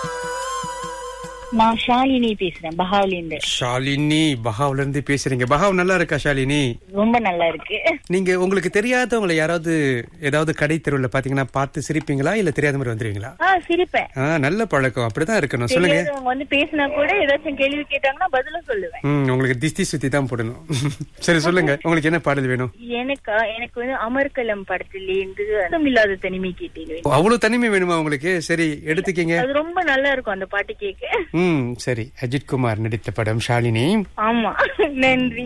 நான் ஷாலினி பேசுறேன் பஹாவ்லேருந்து ஷாலினி பஹாவ்ல இருந்து பேசுறீங்க பஹாவ் நல்லா இருக்கா ஷாலினி ரொம்ப நல்லா இருக்கு நீங்க உங்களுக்கு தெரியாதவங்களை யாராவது ஏதாவது கடை தெருவுல பாத்தீங்கன்னா பார்த்து சிரிப்பீங்களா இல்ல தெரியாத மாதிரி வந்துருவீங்களா ஆ சிரிப்பேன் ஆ நல்ல பழக்கம் அப்படிதான் இருக்கணும் சொல்லுங்க தெரியாதவங்க வந்து பேசினா கூட ஏதாச்சும் கேள்வி கேட்டாங்கன்னா பதிலும் சொல்லுவேன் ம் உங்களுக்கு திஸ்தி சுத்தி தான் போடணும் சரி சொல்லுங்க உங்களுக்கு என்ன பாடல் வேணும் எனக்கா எனக்கு வந்து அமர்கலம் படத்திலேருந்து அர்த்தம் இல்லாத தனிமை கேட்டீங்க அவ்வளவு தனிமை வேணுமா உங்களுக்கு சரி எடுத்துக்கீங்க அது ரொம்ப நல்லா இருக்கும் அந்த பாட்டு கேட்க ம் சரி அஜித் குமார் நடித்த படம் ஷாலினி ஆமா நன்றி